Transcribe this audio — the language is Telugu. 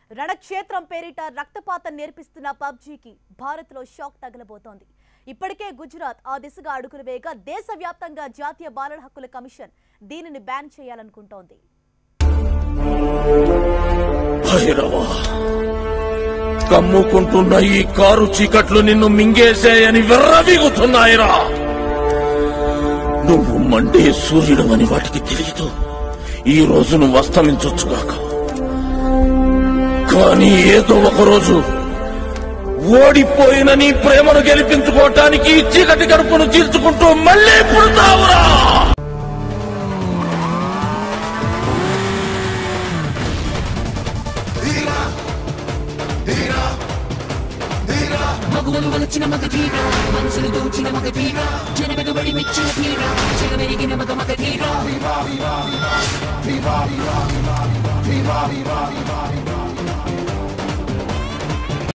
రణక్షేత్రం పేరిట రక్తపాతం నేర్పిస్తున్న పబ్జీకి భారత్లో షాక్ తగలబోతోంది ఇప్పటికే గుజరాత్ ఆ దిశగా అడుగులు వేయగా దేశవ్యాప్తంగా జాతీయ బాలల హక్కుల కమిషన్ దీనిని బ్యాన్ చేయాలనుకుంటోంది భైరవా కమ్ముకుంటున్న ఈ కారు చీకట్లు నిన్ను మింగేశాయని విర్రవీగుతున్నాయిరా నువ్వు మండే సూర్యుడమని వాటికి తెలియదు ఈ రోజు నువ్వు అస్తమించొచ్చుగాక కానీ ఏదో ఒక రోజు ఓడిపోయిన నీ ప్రేమను గెలిపించుకోవటానికి ఈ చీకటి గడుపును చీల్చుకుంటూ మళ్ళీ పుడతావురా మగువలు వలచిన మగ తీర మనసులు దోచిన మగ తీర జనమెగబడి మెచ్చిన తీర జగమెరిగిన మగ మగ తీర